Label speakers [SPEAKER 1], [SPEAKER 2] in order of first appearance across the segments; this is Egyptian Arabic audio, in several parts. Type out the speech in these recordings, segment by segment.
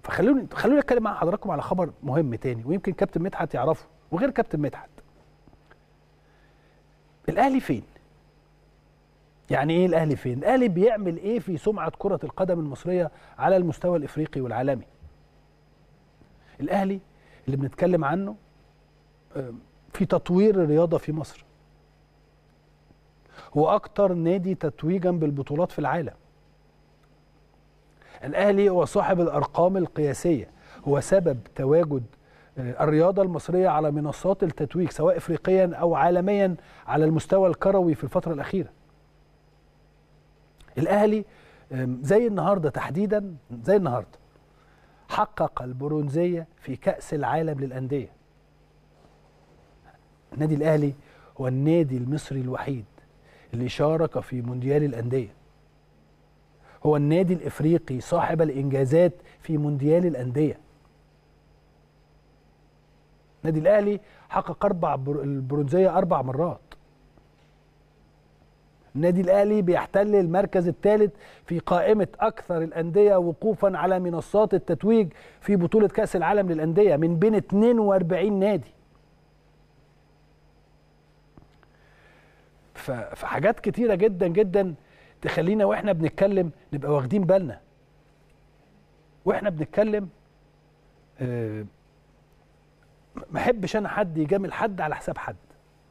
[SPEAKER 1] فخلوني خلوني اتكلم مع حضراتكم على خبر مهم تاني ويمكن كابتن مدحت يعرفه وغير كابتن مدحت الاهلي فين يعني ايه الاهلي فين الاهلي بيعمل ايه في سمعه كره القدم المصريه على المستوى الافريقي والعالمي الاهلي اللي بنتكلم عنه في تطوير الرياضه في مصر هو اكتر نادي تتويجا بالبطولات في العالم الاهلي هو صاحب الارقام القياسيه هو سبب تواجد الرياضه المصريه على منصات التتويج سواء افريقيا او عالميا على المستوى الكروي في الفتره الاخيره الاهلي زي النهارده تحديدا زي النهارده حقق البرونزيه في كاس العالم للانديه النادي الاهلي هو النادي المصري الوحيد اللي شارك في مونديال الانديه هو النادي الافريقي صاحب الانجازات في مونديال الانديه النادي الاهلي حقق اربع البرونزيه اربع مرات النادي الاهلي بيحتل المركز الثالث في قائمه اكثر الانديه وقوفا على منصات التتويج في بطوله كاس العالم للانديه من بين 42 نادي فحاجات كتيره جدا جدا تخلينا واحنا بنتكلم نبقى واخدين بالنا واحنا بنتكلم أه ما احبش انا حد يجامل حد على حساب حد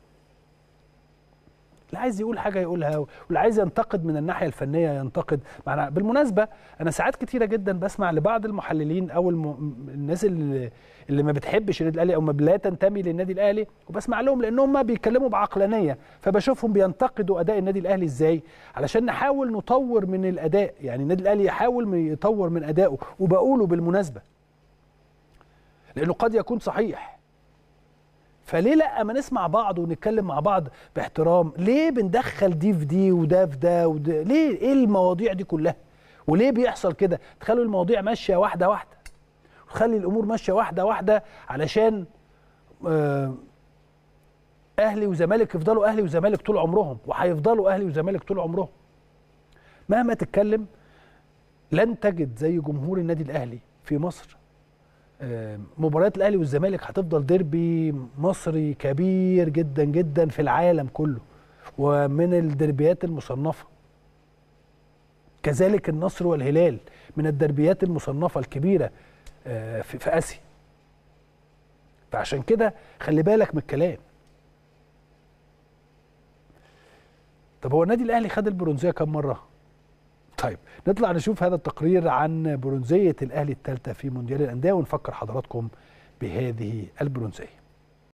[SPEAKER 1] اللي عايز يقول حاجه يقولها واللي عايز ينتقد من الناحيه الفنيه ينتقد معنا بالمناسبه انا ساعات كتيره جدا بسمع لبعض المحللين او الم... الناس اللي اللي ما بتحبش النادي الاهلي او ما لا تنتمي للنادي الاهلي وبسمع لهم لان هم بيتكلموا بعقلانيه فبشوفهم بينتقدوا اداء النادي الاهلي ازاي علشان نحاول نطور من الاداء يعني النادي الاهلي يحاول يطور من ادائه وبقوله بالمناسبه لانه قد يكون صحيح فليه لا ما نسمع بعض ونتكلم مع بعض باحترام ليه بندخل دي في دي وده في ده وده ليه ايه المواضيع دي كلها وليه بيحصل كده تخلوا المواضيع ماشيه واحده واحده وخلي الامور ماشيه واحده واحده علشان آه اهلي وزمالك يفضلوا اهلي وزمالك طول عمرهم وهيفضلوا اهلي وزمالك طول عمرهم مهما تتكلم لن تجد زي جمهور النادي الاهلي في مصر مباريات الاهلي والزمالك هتفضل ديربي مصري كبير جدا جدا في العالم كله ومن الدربيات المصنفه كذلك النصر والهلال من الدربيات المصنفه الكبيره في اسيا فعشان كده خلي بالك من الكلام طب هو النادي الاهلي خد البرونزيه كم مره طيب نطلع نشوف هذا التقرير عن برونزيه الاهلي الثالثه في مونديال الانديه ونفكر حضراتكم بهذه البرونزيه